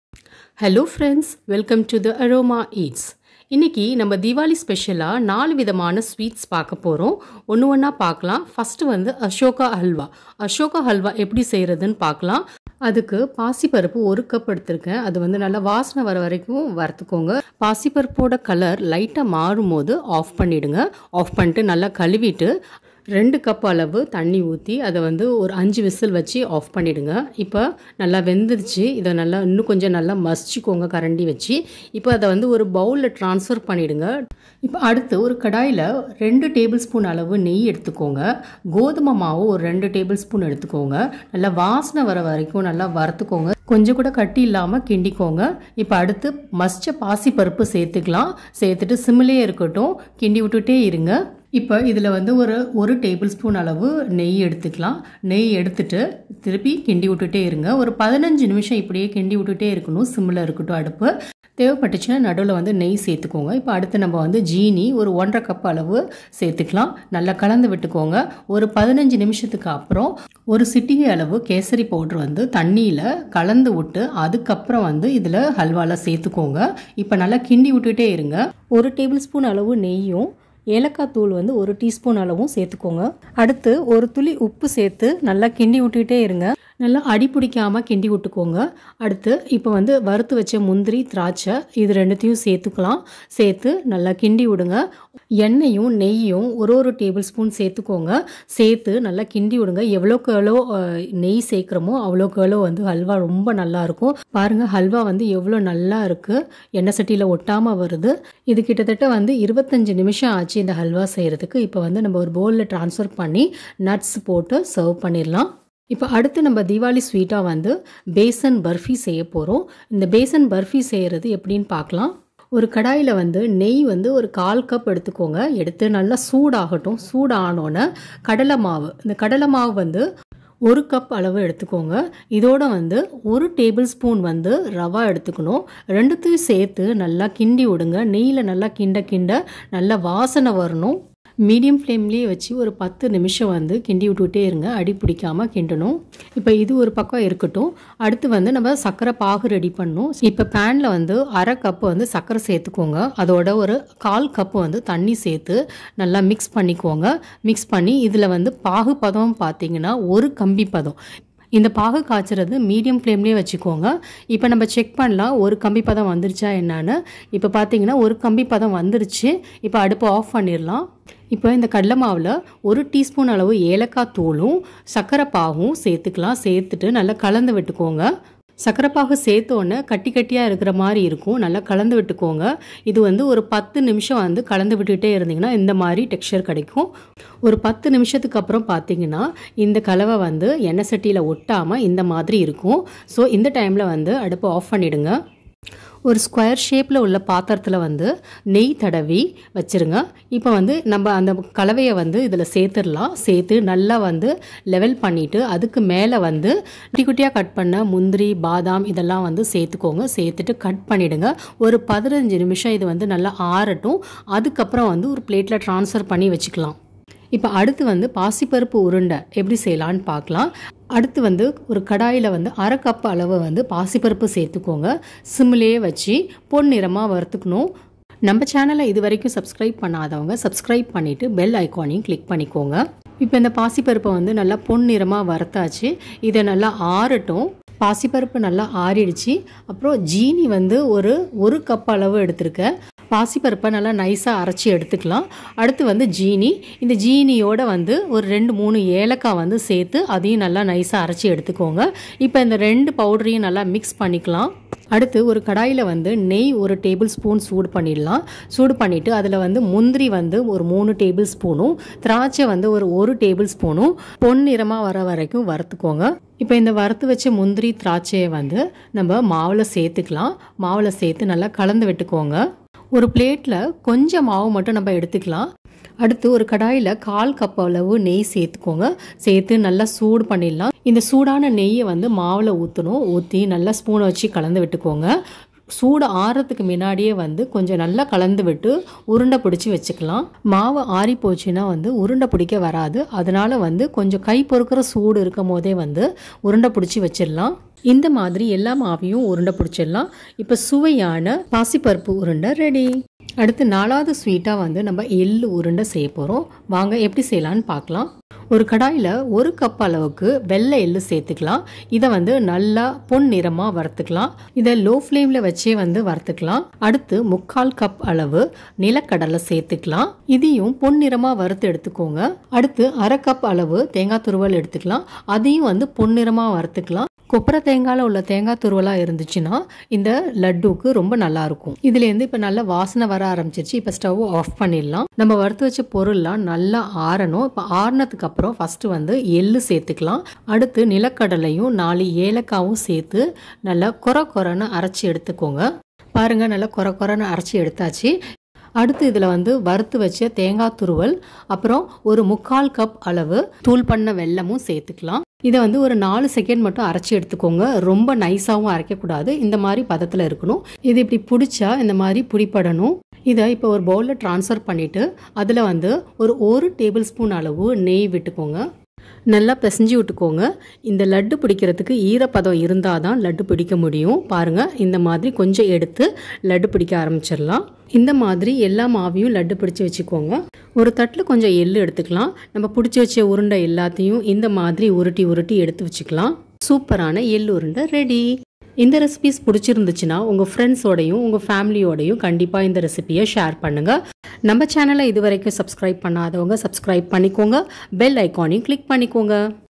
hello friends welcome to the Aroma Eats இன்னைக்கு நம்ம தீபாவளி ஸ்பெஷலாக நாலு விதமான ஸ்வீட்ஸ் பார்க்க போகிறோம் ஒன்று ஒன்றா பார்க்கலாம் ஃபஸ்ட்டு வந்து அசோகா ஹல்வா அசோகா ஹல்வா எப்படி செய்கிறதுன்னு பார்க்கலாம் அதுக்கு பாசிப்பருப்பு ஒரு கப் எடுத்திருக்கேன் அது வந்து நல்லா வாசனை வர வரைக்கும் வறுத்துக்கோங்க பாசிப்பருப்போட கலர் லைட்டாக மாறும் போது ஆஃப் பண்ணிவிடுங்க ஆஃப் பண்ணிட்டு நல்லா கழுவிட்டு ரெண்டு கப் அளவு தண்ணி ஊற்றி அதை வந்து ஒரு அஞ்சு விசில் வச்சு ஆஃப் பண்ணிவிடுங்க இப்போ நல்லா வெந்துருச்சு இதை நல்லா இன்னும் கொஞ்சம் நல்லா மசிச்சுக்கோங்க கரண்டி வச்சு இப்போ அதை வந்து ஒரு பவுலில் ட்ரான்ஸ்ஃபர் பண்ணிவிடுங்க இப்போ அடுத்து ஒரு கடாயில் ரெண்டு டேபிள் ஸ்பூன் அளவு நெய் எடுத்துக்கோங்க கோதுமை மாவு ஒரு ரெண்டு டேபிள் ஸ்பூன் எடுத்துக்கோங்க நல்லா வாசனை வர வரைக்கும் நல்லா வறுத்துக்கோங்க கொஞ்சம் கூட கட்டி இல்லாமல் கிண்டிக்கோங்க இப்போ அடுத்து மஸ்ச்ச பாசி பருப்பு சேர்த்துக்கலாம் சேர்த்துட்டு சிம்மிலே இருக்கட்டும் கிண்டி விட்டுட்டே இருங்க இப்போ இதில் வந்து ஒரு ஒரு டேபிள் ஸ்பூன் அளவு நெய் எடுத்துக்கலாம் நெய் எடுத்துட்டு திருப்பி கிண்டி விட்டுட்டே இருங்க ஒரு பதினஞ்சு நிமிஷம் இப்படியே கிண்டி விட்டுட்டே இருக்கணும் சிம்மில் இருக்கட்டும் அடுப்பு தேவைப்பட்டுச்சுன்னா நடுவில் வந்து நெய் சேர்த்துக்கோங்க இப்போ அடுத்து நம்ம வந்து ஜீனி ஒரு ஒன்றரை கப் அளவு சேர்த்துக்கலாம் நல்லா கலந்து விட்டுக்கோங்க ஒரு பதினஞ்சு நிமிஷத்துக்கு அப்புறம் ஒரு சிட்டிகை அளவு கேசரி பவுட்ரு வந்து தண்ணியில் கலந்து விட்டு அதுக்கப்புறம் வந்து இதில் ஹல்வாவில் சேர்த்துக்கோங்க இப்போ நல்லா கிண்டி விட்டுட்டே இருங்க ஒரு டேபிள் ஸ்பூன் அளவு நெய்யும் ஏலக்காய் தூள் வந்து ஒரு டீஸ்பூன் அளவும் சேர்த்துக்கோங்க அடுத்து ஒரு துளி உப்பு சேர்த்து நல்லா கிண்டி விட்டுக்கிட்டே இருங்க நல்லா அடி பிடிக்காமல் கிண்டி விட்டுக்கோங்க அடுத்து இப்போ வந்து வறுத்து வச்ச முந்திரி திராட்சை இது ரெண்டுத்தையும் சேர்த்துக்கலாம் சேர்த்து நல்லா கிண்டி விடுங்க எண்ணெயும் நெய்யும் ஒரு ஒரு டேபிள் ஸ்பூன் சேர்த்துக்கோங்க சேர்த்து நல்லா கிண்டி விடுங்க எவ்வளோக்கு எவ்வளோ அஹ், நெய் சேர்க்குறோமோ அவ்வளோக்கு எவ்வளோ வந்து ஹல்வா ரொம்ப நல்லா இருக்கும் பாருங்கள் ஹல்வா வந்து எவ்வளோ நல்லா இருக்குது எண்ணெய் சட்டியில் ஒட்டாமல் வருது இது கிட்டத்தட்ட வந்து இருபத்தஞ்சு நிமிஷம் ஆச்சு இந்த ஹல்வா செய்கிறதுக்கு இப்போ வந்து நம்ம ஒரு பவுலில் ட்ரான்ஸ்ஃபர் பண்ணி நட்ஸ் போட்டு சர்வ் பண்ணிடலாம் இப்போ அடுத்து நம்ம தீபாவளி ஸ்வீட்டாக வந்து பேசன் பர்ஃபி செய்ய போகிறோம் இந்த பேசன் பர்ஃபி செய்கிறது எப்படின்னு பார்க்கலாம் ஒரு கடாயில் வந்து நெய் வந்து ஒரு கால் கப் எடுத்துக்கோங்க எடுத்து நல்லா சூடாகட்டும் சூடானோன்னே கடலை மாவு இந்த கடலை மாவு வந்து ஒரு கப் அளவு எடுத்துக்கோங்க இதோட வந்து ஒரு டேபிள் ஸ்பூன் வந்து ரவா எடுத்துக்கணும் ரெண்டுத்தையும் சேர்த்து நல்லா கிண்டி விடுங்க நெய்யில் நல்லா கிண்ட கிண்ட நல்லா வாசனை வரணும் மீடியம் ஃப்ளேம்லேயே வச்சு ஒரு பத்து நிமிஷம் வந்து கிண்டி விட்டுக்கிட்டே இருங்க அடி பிடிக்காமல் கிண்டணும் இப்போ இது ஒரு பக்கம் இருக்கட்டும் அடுத்து வந்து நம்ம சர்க்கரை பாகு ரெடி பண்ணணும் இப்போ பேனில் வந்து அரை கப்பு வந்து சர்க்கரை சேர்த்துக்கோங்க அதோட ஒரு கால் கப்பு வந்து தண்ணி சேர்த்து நல்லா மிக்ஸ் பண்ணிக்கோங்க மிக்ஸ் பண்ணி இதில் வந்து பாகு பதம் பார்த்தீங்கன்னா ஒரு கம்பி பதம் இந்த பாகு காய்ச்சறது மீடியம் ஃப்ளேம்லேயே வச்சுக்கோங்க இப்போ நம்ம செக் பண்ணலாம் ஒரு கம்பி பதம் வந்துருச்சா என்னன்னு இப்போ பார்த்தீங்கன்னா ஒரு கம்பி பதம் வந்துருச்சு இப்போ அடுப்பு ஆஃப் பண்ணிடலாம் இப்போ இந்த கடலை மாவில் ஒரு டீஸ்பூன் அளவு ஏலக்காய் தூளும் சர்க்கரை பாகும் சேர்த்துக்கலாம் சேர்த்துட்டு நல்லா கலந்து விட்டுக்கோங்க சர்க்கரைப்பாகு சேர்த்த உடனே கட்டி கட்டியாக இருக்கிற மாதிரி இருக்கும் நல்லா கலந்து விட்டுக்கோங்க இது வந்து ஒரு பத்து நிமிஷம் வந்து கலந்து விட்டுக்கிட்டே இருந்தீங்கன்னா இந்த மாதிரி டெக்ஸ்சர் கிடைக்கும் ஒரு பத்து நிமிஷத்துக்கு அப்புறம் பார்த்தீங்கன்னா இந்த கலவை வந்து எண்ணெய் சட்டியில் ஒட்டாமல் இந்த மாதிரி இருக்கும் ஸோ இந்த டைமில் வந்து அடுப்பை ஆஃப் பண்ணிவிடுங்க ஒரு ஸ்கொயர் ஷேப்பில் உள்ள பாத்திரத்தில் வந்து நெய் தடவி வச்சுருங்க இப்போ வந்து நம்ம அந்த கலவையை வந்து இதில் சேர்த்துடலாம் சேர்த்து நல்லா வந்து லெவல் பண்ணிவிட்டு அதுக்கு மேலே வந்து குட்டி குட்டியாக கட் பண்ண முந்திரி பாதாம் இதெல்லாம் வந்து சேர்த்துக்கோங்க சேர்த்துட்டு கட் பண்ணிவிடுங்க ஒரு பதினஞ்சு நிமிஷம் இது வந்து நல்லா ஆறட்டும் அதுக்கப்புறம் வந்து ஒரு பிளேட்டில் ட்ரான்ஸ்ஃபர் பண்ணி வச்சுக்கலாம் இப்போ அடுத்து வந்து பாசிப்பருப்பு உருண்டை எப்படி செய்யலான்னு பார்க்கலாம் அடுத்து வந்து ஒரு கடாயில் வந்து அரை கப் அளவு வந்து பாசிப்பருப்பு சேர்த்துக்கோங்க சிம்மிலேயே வச்சு பொன்னிறமாக வறுத்துக்கணும் நம்ம சேனலை இது வரைக்கும் சப்ஸ்கிரைப் பண்ணாதவங்க சப்ஸ்கிரைப் பண்ணிவிட்டு பெல் ஐக்கானையும் கிளிக் பண்ணிக்கோங்க இப்போ இந்த பாசிப்பருப்பை வந்து நல்லா பொன்னிறமாக வறுத்தாச்சு இதை நல்லா ஆறட்டும் பாசிப்பருப்பு நல்லா ஆறிடுச்சு அப்புறம் ஜீனி வந்து ஒரு ஒரு கப் அளவு எடுத்திருக்கேன் பாசிப்பருப்பை நல்லா நைஸாக அரைச்சி எடுத்துக்கலாம் அடுத்து வந்து ஜீனி இந்த ஜீனியோட வந்து ஒரு ரெண்டு மூணு ஏலக்காய் வந்து சேர்த்து அதையும் நல்லா நைஸாக அரைச்சி எடுத்துக்கோங்க இப்போ இந்த ரெண்டு பவுடரையும் நல்லா மிக்ஸ் பண்ணிக்கலாம் அடுத்து ஒரு கடாயில் வந்து நெய் ஒரு டேபிள் ஸ்பூன் சூடு பண்ணிடலாம் சூடு பண்ணிவிட்டு அதில் வந்து முந்திரி வந்து ஒரு மூணு டேபிள் ஸ்பூனும் திராட்சை வந்து ஒரு ஒரு டேபிள் ஸ்பூனும் பொன்னிறமாக வர வரைக்கும் வறுத்துக்கோங்க இப்போ இந்த வறுத்து வச்ச முந்திரி திராட்சையை வந்து நம்ம மாவில் சேர்த்துக்கலாம் மாவில் சேர்த்து நல்லா கலந்து விட்டுக்கோங்க ஒரு பிளேட்டில் கொஞ்சம் மாவு மட்டும் நம்ம எடுத்துக்கலாம் அடுத்து ஒரு கடாயில் கால் கப் அளவு நெய் சேர்த்துக்கோங்க சேர்த்து நல்லா சூடு பண்ணிடலாம் இந்த சூடான நெய்யை வந்து மாவில் ஊற்றணும் ஊற்றி நல்லா ஸ்பூனை வச்சு கலந்து விட்டுக்கோங்க சூடு ஆறதுக்கு முன்னாடியே வந்து கொஞ்சம் நல்லா கலந்து விட்டு உருண்டை பிடிச்சி வச்சுக்கலாம் மாவு ஆறி போச்சுன்னா வந்து உருண்டை பிடிக்க வராது அதனால வந்து கொஞ்சம் கை பொறுக்கிற சூடு இருக்கும் போதே வந்து உருண்டை பிடிச்சி வச்சிடலாம் இந்த மாதிரி எல்லா மாவையும் உருண்டை பிடிச்சிடலாம் இப்போ சுவையான பாசிப்பருப்பு உருண்டை ரெடி அடுத்து நாலாவது ஸ்வீட்டாக வந்து நம்ம எள்ளு உருண்டை செய்ய போகிறோம் வாங்க எப்படி செய்யலான்னு பார்க்கலாம் ஒரு கடாயில் ஒரு கப் அளவுக்கு வெள்ளை எள்ளு சேர்த்துக்கலாம் இதை வந்து நல்லா பொன் நிறமாக வறுத்துக்கலாம் இதை லோ ஃப்ளேமில் வச்சே வந்து வறுத்துக்கலாம் அடுத்து முக்கால் கப் அளவு நிலக்கடலை சேர்த்துக்கலாம் இதையும் பொன் நிறமாக வறுத்து எடுத்துக்கோங்க அடுத்து அரை கப் அளவு தேங்காய் துருவல் எடுத்துக்கலாம் அதையும் வந்து பொன்னிறமாக வறுத்துக்கலாம் கொப்பரை தேங்காயில் உள்ள தேங்காய் துருவலாக இருந்துச்சுன்னா இந்த லட்டுக்கு ரொம்ப நல்லா இருக்கும் இதுலேருந்து இப்போ நல்லா வாசனை வர ஆரம்பிச்சிருச்சு இப்போ ஸ்டவ் ஆஃப் பண்ணிடலாம் நம்ம வறுத்து வச்ச பொருள்லாம் நல்லா ஆறணும் இப்போ ஆறினதுக்கு அப்புறம் ஃபஸ்ட்டு வந்து எள்ளு சேர்த்துக்கலாம் அடுத்து நிலக்கடலையும் நாலு ஏலக்காவும் சேர்த்து நல்லா கொர கொரன்னு அரைச்சி எடுத்துக்கோங்க பாருங்க நல்லா கொர கொரன்னு அரைச்சி எடுத்தாச்சு அடுத்து இதில் வந்து வறுத்து வச்ச தேங்காய் துருவல் அப்புறம் ஒரு முக்கால் கப் அளவு தூள் பண்ண வெல்லமும் சேர்த்துக்கலாம் இதை வந்து ஒரு நாலு செகண்ட் மட்டும் அரைச்சி எடுத்துக்கோங்க ரொம்ப நைஸாகவும் அரைக்கக்கூடாது இந்த மாதிரி பதத்தில் இருக்கணும் இது இப்படி பிடிச்சா இந்த மாதிரி பிடிப்படணும் இதை இப்போ ஒரு பவுலில் ட்ரான்ஸ்ஃபர் பண்ணிவிட்டு அதில் வந்து ஒரு ஒரு டேபிள் ஸ்பூன் அளவு நெய் விட்டுக்கோங்க நல்லா பிசைஞ்சு விட்டுக்கோங்க இந்த லட்டு பிடிக்கிறதுக்கு ஈரப்பதம் இருந்தால் தான் லட்டு பிடிக்க முடியும் பாருங்கள் இந்த மாதிரி கொஞ்சம் எடுத்து லட்டு பிடிக்க ஆரம்பிச்சிடலாம் இந்த மாதிரி எல்லா மாவையும் லட்டு பிடிச்சி வச்சுக்கோங்க ஒரு தட்டில் கொஞ்சம் எள்ளு எடுத்துக்கலாம் நம்ம பிடிச்சி வச்ச உருண்டை எல்லாத்தையும் இந்த மாதிரி உருட்டி உருட்டி எடுத்து வச்சுக்கலாம் சூப்பரான எள்ளு உருண்டை ரெடி இந்த ரெசிபிஸ் பிடிச்சிருந்துச்சுன்னா உங்கள் ஃப்ரெண்ட்ஸோடையும் உங்கள் ஃபேமிலியோடையும் கண்டிப்பாக இந்த ரெசிபியை ஷேர் பண்ணுங்கள் நம்ம சேனலை இது வரைக்கும் சப்ஸ்கிரைப் பண்ணாதவங்க சப்ஸ்கிரைப் பண்ணிக்கோங்க பெல் ஐக்கானையும் கிளிக் பண்ணிக்கோங்க